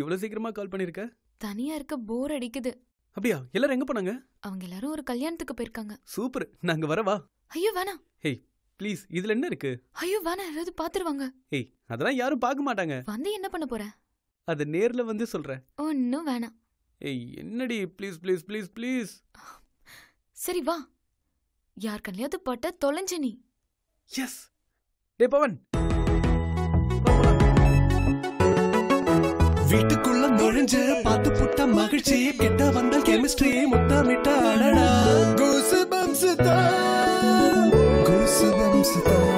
அவ்வளவு சீக்கிரமா கால் பண்ணிருக்க தனியா இருக்க போர் அடிக்குது அப்படியா எல்லாரும் எங்க போனாங்க அவங்க எல்லாரும் ஒரு கல்யாணத்துக்கு போயிருக்காங்க சூப்பர் நாங்க வரவா ஐயோ வேணாம் ப்ளீஸ் இதுல என்ன இருக்கு ஐயோ வேணாம் யாராவது பாத்துருவாங்க ஏய் அதெல்லாம் யாரும் பார்க்க மாட்டாங்க வந்து என்ன பண்ண போற அத நேர்ல வந்து சொல்றேன் ஒன்னும் வேணாம் ஏய் என்னடி ப்ளீஸ் ப்ளீஸ் ப்ளீஸ் ப்ளீஸ் சரி வா யார் கல்யாணத்து பட்ட தொலைஞ்ச நீ எஸ் டே பவன் வீட்டுக்குள்ள நுழைஞ்சு பார்த்து புட்ட மகிழ்ச்சி கிட்ட வந்த கெமிஸ்ட்ரி முத்தமிட்ட அடடா கூசு பம்ஸ் கூசு பம்ஸ்